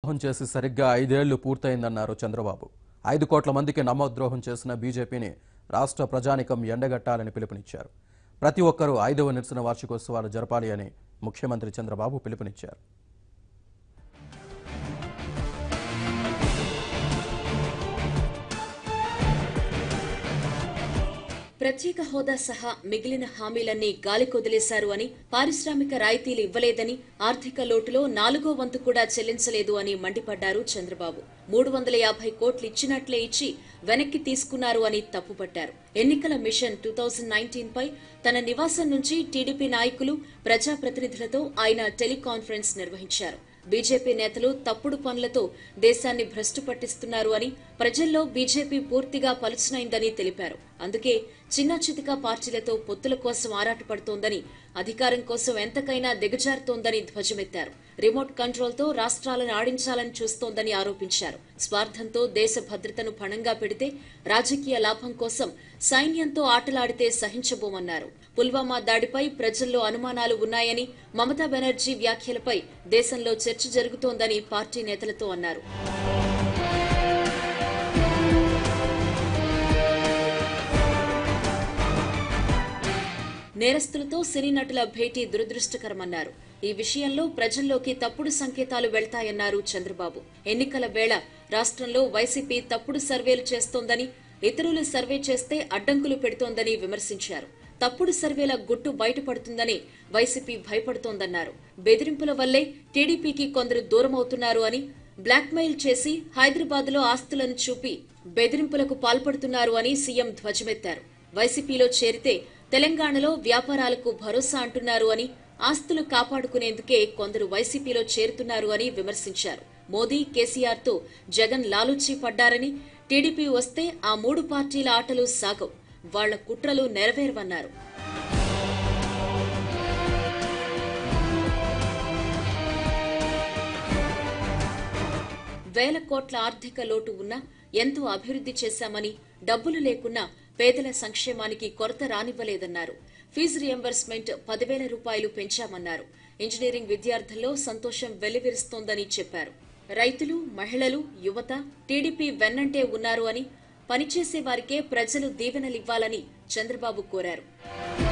నమ్మద్రోహం చేసి సరిగ్గా ఐదేళ్లు పూర్తయిందన్నారు చంద్రబాబు ఐదు కోట్ల మందికి నమ్మద్రోహం చేసిన బీజేపీని రాష్ట్ర ప్రజానికం ఎండగట్టాలని పిలుపునిచ్చారు ప్రతి ఒక్కరూ ఐదవ నిరసన వార్షికోత్సవాలు జరపాలి అని ముఖ్యమంత్రి చంద్రబాబు పిలుపునిచ్చారు ప్రత్యేక హోదా సహా మిగిలిన హామీలన్నీ గాలికొదిలేశారు అని పారిశ్రామిక రాయితీలు ఇవ్వలేదని ఆర్థిక లోటులో నాలుగో వంతు కూడా చెల్లించలేదు అని మండిపడ్డారు చంద్రబాబు మూడు వందల యాభై కోట్లు ఇచ్చినట్లే ఇచ్చి వెనక్కి తీసుకున్నారు అని తప్పుపట్టారు ఎన్నికల మిషన్ టూ థౌజండ్ నైన్టీన్ పై తన నివాసం నుంచి టీడీపీ నాయకులు ప్రజాప్రతినిధులతో ఆయన టెలికాన్ఫరెన్స్ నిర్వహించారు బీజేపీ నేతలు తప్పుడు పనులతో దేశాన్ని భ్రష్టు పట్టిస్తున్నారు అని ప్రజల్లో బీజేపీ పూర్తిగా పలుచనైందని తెలిపారు అందుకే చిన్న చితిక పార్టీలతో పొత్తుల కోసం ఆరాటపడుతోందని అధికారం కోసం ఎంతకైనా దిగజారుతోందని ధ్వజమెత్తారు రిమోట్ కంట్రోల్తో రాష్ట్రాలను ఆడించాలని చూస్తోందని ఆరోపించారు స్వార్థంతో దేశ భద్రతను పణంగా పెడితే రాజకీయ లాభం కోసం సైన్యంతో ఆటలాడితే సహించబోమన్నారు పుల్వామా దాడిపై ప్రజల్లో అనుమానాలు ఉన్నాయని మమతా బెనర్జీ వ్యాఖ్యలపై దేశంలో చర్చ జరుగుతోందని పార్టీ నేతలతో అన్నారు నేరస్తులతో సినీ నటుల భేటీ దురదృష్టకరమన్నారు ఈ విషయంలో ప్రజల్లోకి తప్పుడు సంకేతాలు వెళ్తాయన్నారు చంద్రబాబు ఎన్నికల వేళ రాష్ట్రంలో వైసీపీ తప్పుడు సర్వేలు చేస్తోందని ఇతరులు సర్వే చేస్తే అడ్డంకులు పెడుతోందని విమర్శించారు తప్పుడు సర్వేల గుట్టు బయటపడుతుందని వైసీపీ భయపడుతోందన్నారు బెదిరింపుల వల్లే టీడీపీకి కొందరు దూరమవుతున్నారు అని బ్లాక్మెయిల్ చేసి హైదరాబాద్లో ఆస్తులను చూపి బెదిరింపులకు పాల్పడుతున్నారు అని సీఎం ధ్వజమెత్తారు వైసీపీలో చేరితే తెలంగాణలో వ్యాపారాలకు భరోసా అంటున్నారు అని ఆస్తులు కాపాడుకునేందుకే కొందరు వైసీపీలో చేరుతున్నారు అని విమర్శించారు మోదీ కేసీఆర్ తో జగన్ లాలూచీ పడ్డారని టీడీపీ వస్తే ఆ మూడు పార్టీల ఆటలు సాగవు వాళ్ల కుట్రలు నెరవేరవన్నారు వేల కోట్ల ఆర్థిక లోటు ఉన్నా ఎంతో అభివృద్ధి చేశామని డబ్బులు లేకున్నా పేదల సంక్షేమానికి కొరత రానివ్వలేదన్నారు ఫీజు రియంబర్స్మెంట్ పదివేల రూపాయలు పెంచామన్నారు ఇంజనీరింగ్ విద్యార్థుల్లో సంతోషం వెల్లివిరుస్తోందని చెప్పారు రైతులు మహిళలు యువత టీడీపీ వెన్నంటే ఉన్నారు అని పనిచేసే వారికే ప్రజలు దీవెనలివ్వాలని చంద్రబాబు కోరారు